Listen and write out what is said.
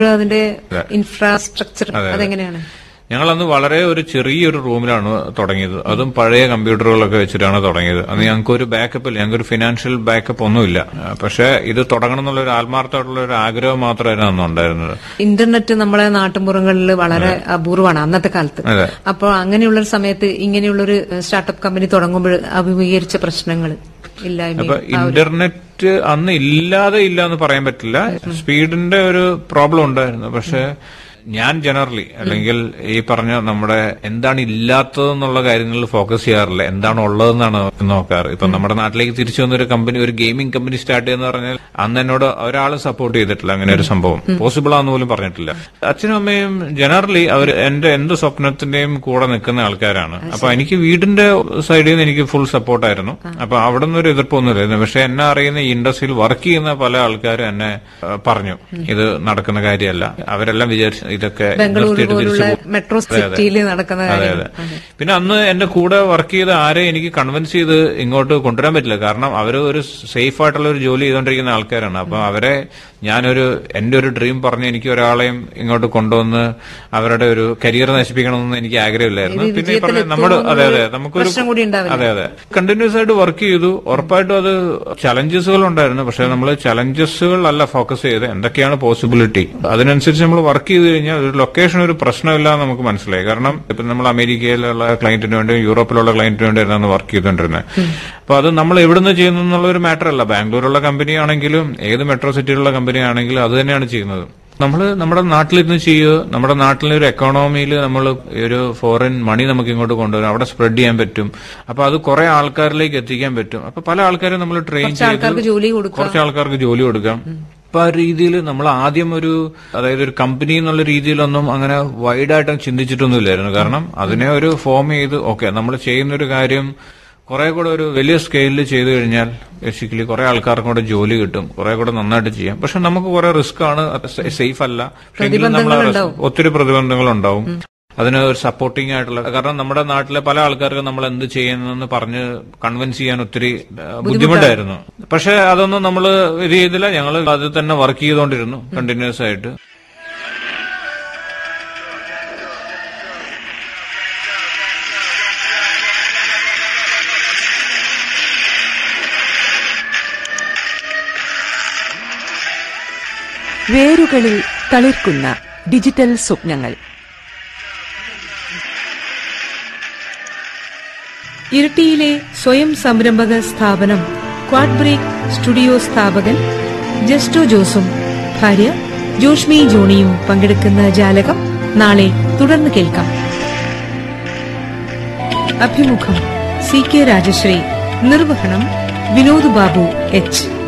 അതിന്റെ ഇൻഫ്രാസ്ട്രക്ചർ അതെങ്ങനെയാണ് ഞങ്ങൾ അന്ന് വളരെ ഒരു ചെറിയൊരു റൂമിലാണ് തുടങ്ങിയത് അതും പഴയ കമ്പ്യൂട്ടറുകളൊക്കെ വെച്ചിട്ടാണ് തുടങ്ങിയത് അന്ന് ഞങ്ങൾക്ക് ഒരു ബാക്കപ്പ് ഇല്ല ഞങ്ങൾക്ക് ഒരു ഫിനാൻഷ്യൽ ബാക്കപ്പ് ഒന്നുമില്ല പക്ഷെ ഇത് തുടങ്ങണം എന്നുള്ള ഒരു ആത്മാർത്ഥമായിട്ടുള്ള ഒരു ആഗ്രഹം മാത്രമായിരുന്നു അന്ന് ഉണ്ടായിരുന്നത് ഇന്റർനെറ്റ് നമ്മളെ നാട്ടുമ്പുറങ്ങളിൽ വളരെ അപൂർവമാണ് അന്നത്തെ കാലത്ത് അതെ അപ്പോൾ അങ്ങനെയുള്ള ഒരു സമയത്ത് ഇങ്ങനെയുള്ളൊരു സ്റ്റാർട്ടപ്പ് കമ്പനി തുടങ്ങുമ്പോൾ അഭിമുഖീകരിച്ച പ്രശ്നങ്ങൾ ഇല്ലായ്മ അപ്പൊ ഇന്റർനെറ്റ് അന്ന് ഇല്ലാതെ ഇല്ല എന്ന് പറയാൻ പറ്റില്ല സ്പീഡിന്റെ ഒരു പ്രോബ്ലം ഉണ്ടായിരുന്നു പക്ഷെ ഞാൻ ജനറലി അല്ലെങ്കിൽ ഈ പറഞ്ഞ നമ്മുടെ എന്താണ് ഇല്ലാത്തതെന്നുള്ള കാര്യങ്ങളിൽ ഫോക്കസ് ചെയ്യാറില്ല എന്താണ് ഉള്ളതെന്നാണ് നോക്കാറ് ഇപ്പൊ നമ്മുടെ നാട്ടിലേക്ക് തിരിച്ചു വന്ന ഒരു കമ്പനി ഒരു ഗെയിമിംഗ് കമ്പനി സ്റ്റാർട്ട് ചെയ്യുന്ന പറഞ്ഞാൽ അന്ന് എന്നോട് ഒരാൾ സപ്പോർട്ട് ചെയ്തിട്ടില്ല അങ്ങനെ ഒരു സംഭവം പോസിബിൾ ആണെന്ന് പോലും പറഞ്ഞിട്ടില്ല അച്ഛനും അമ്മയും ജനറലി അവർ എന്റെ എന്ത് സ്വപ്നത്തിന്റെയും കൂടെ നിൽക്കുന്ന ആൾക്കാരാണ് അപ്പൊ എനിക്ക് വീടിന്റെ സൈഡിൽ നിന്ന് എനിക്ക് ഫുൾ സപ്പോർട്ടായിരുന്നു അപ്പൊ അവിടെ നിന്ന് ഒരു എതിർപ്പൊന്നുമില്ലായിരുന്നു പക്ഷെ എന്നെ അറിയുന്ന ഈ ഇൻഡസ്ട്രിയിൽ വർക്ക് ചെയ്യുന്ന പല ആൾക്കാരും എന്നെ ആ, പറഞ്ഞു ഇത് നടക്കുന്ന കാര്യമല്ല അവരെല്ലാം വിചാരിച്ചു ഇതൊക്കെ ബംഗളൂരു നിർത്തിയിട്ട് തിരിച്ചു പോലുള്ള പോകും. മെട്രോ സിറ്റിയിൽ നടക്കുന്ന അതെ കാര്യം അതെ പിന്നെ അന്ന് എന്റെ കൂടെ വർക്ക് ചെയ്ത ആരെ എനിക്ക് കൺവിൻസ് ചെയ്ത് ഇങ്ങോട്ട് കൊണ്ടുവരാൻ പറ്റില്ല കാരണം അവർ ഒരു സേഫ് ആയിട്ടുള്ള ഒരു ജോലി ചെയ്തുകൊണ്ടിരിക്കുന്ന ആൾക്കാരാണ് അപ്പൊ അവരെ ഞാനൊരു എന്റെ ഒരു ഡ്രീം പറഞ്ഞ് എനിക്ക് ഒരാളെയും ഇങ്ങോട്ട് കൊണ്ടുവന്ന് അവരുടെ ഒരു കരിയർ നശിപ്പിക്കണമെന്ന് എനിക്ക് ആഗ്രഹമില്ലായിരുന്നു ഇത് പിന്നെ ഈ പറഞ്ഞ നമ്മുടെ അതെ അതെ നമുക്കൊരു പ്രശ്നം കൂടി ഉണ്ടാവില്ല അതെ അതെ കണ്ടിന്യൂസ് ആയിട്ട് വർക്ക് ചെയ്തു ഉറപ്പായിട്ടും അത് ചലഞ്ചസുകൾ ഉണ്ടായിരുന്നു പക്ഷെ നമ്മൾ ചലഞ്ചസുകളല്ല ഫോക്കസ് ചെയ്ത് എന്തൊക്കെയാണ് പോസിബിലിറ്റി അതിനനുസരിച്ച് നമ്മൾ വർക്ക് ചെയ്ത് കഴിഞ്ഞാൽ ഒരു ലൊക്കേഷൻ ഒരു പ്രശ്നമില്ല എന്ന് നമുക്ക് മനസ്സിലായി കാരണം ഇപ്പൊ നമ്മൾ അമേരിക്കയിലുള്ള ക്ലയന്റിന് വേണ്ടി യൂറോപ്പിലുള്ള ക്ലയന്റിന് വേണ്ടിയായിരുന്നു വർക്ക് ചെയ്തുകൊണ്ടിരുന്നത് അപ്പൊ അത് നമ്മൾ എവിടുന്ന് ചെയ്യുന്നു എന്നുള്ള ഒരു മാറ്റർ അല്ല ബാംഗ്ലൂരുള്ള കമ്പനി ആണെങ്കിലും ഏത് മെട്രോ സിറ്റിയിലുള്ള കമ്പനി ആണെങ്കിലും അത് തന്നെയാണ് ചെയ്യുന്നത് നമ്മൾ നമ്മുടെ നാട്ടിലിരുന്ന് ചെയ്യുക നമ്മുടെ നാട്ടിലെ ഒരു എക്കോണമിയിൽ നമ്മൾ ഒരു ഫോറിൻ മണി നമുക്ക് ഇങ്ങോട്ട് കൊണ്ടുവരും അവിടെ സ്പ്രെഡ് ചെയ്യാൻ പറ്റും അപ്പൊ അത് കുറെ ആൾക്കാരിലേക്ക് എത്തിക്കാൻ പറ്റും അപ്പൊ പല ആൾക്കാരും നമ്മൾ ട്രെയിൻ കുറച്ച് ആൾക്കാർക്ക് ജോലി കൊടുക്കുക കുറച്ച് ആൾക്കാർക്ക് ജോലി കൊടുക്കാം അപ്പൊ ആ രീതിയിൽ നമ്മൾ ആദ്യം ഒരു അതായത് ഒരു കമ്പനി എന്നുള്ള രീതിയിലൊന്നും അങ്ങനെ വൈഡായിട്ട് ചിന്തിച്ചിട്ടൊന്നുമില്ലായിരുന്നു കാരണം അതിനെ ഒരു ഫോം ചെയ്ത് ഓക്കെ നമ്മൾ ചെയ്യുന്ന ഒരു കാര്യം കുറെ കൂടെ ഒരു വലിയ സ്കെയിലിൽ ചെയ്തു കഴിഞ്ഞാൽ ബേസിക്കലി കുറെ ആൾക്കാർക്കും കൂടെ ജോലി കിട്ടും കുറെ കൂടെ നന്നായിട്ട് ചെയ്യാം പക്ഷെ നമുക്ക് കുറെ റിസ്ക് ആണ് സേഫ് അല്ല പക്ഷെ എങ്കിലും നമ്മൾ ആ risk- ഒത്തിരി പ്രതിബന്ധങ്ങൾ ഉണ്ടാവും അതിന് ഒരു സപ്പോർട്ടിംഗ് ആയിട്ടുള്ള കാരണം നമ്മുടെ നാട്ടിലെ പല ആൾക്കാർക്കും നമ്മൾ എന്ത് ചെയ്യുന്നെന്ന് പറഞ്ഞ് കൺവിൻസ് ചെയ്യാൻ ഒത്തിരി ആ, ബുദ്ധിമുട്ടായിരുന്നു പക്ഷെ അതൊന്നും നമ്മൾ ഇത് ചെയ്തില്ല ഞങ്ങൾ അതിൽ തന്നെ വർക്ക് ചെയ്തുകൊണ്ടിരുന്നു കണ്ടിന്യൂസ് ആയിട്ട് വേരുകളിൽ തളിർക്കുന്ന ഡിജിറ്റൽ സ്വപ്നങ്ങൾ ഇരട്ടിയിലെ സ്വയം സംരംഭക സ്ഥാപനം ക്വാഡ് ബ്രേക്ക് സ്റ്റുഡിയോ സ്ഥാപകൻ ജസ്റ്റോ ജോസും ഭാര്യ ജോഷ്മി ജോണിയും പങ്കെടുക്കുന്ന ജാലകം നാളെ തുടർന്ന് കേൾക്കാം അഭിമുഖം സി കെ രാജശ്രീ നിർവഹണം വിനോദ് ബാബു എച്ച്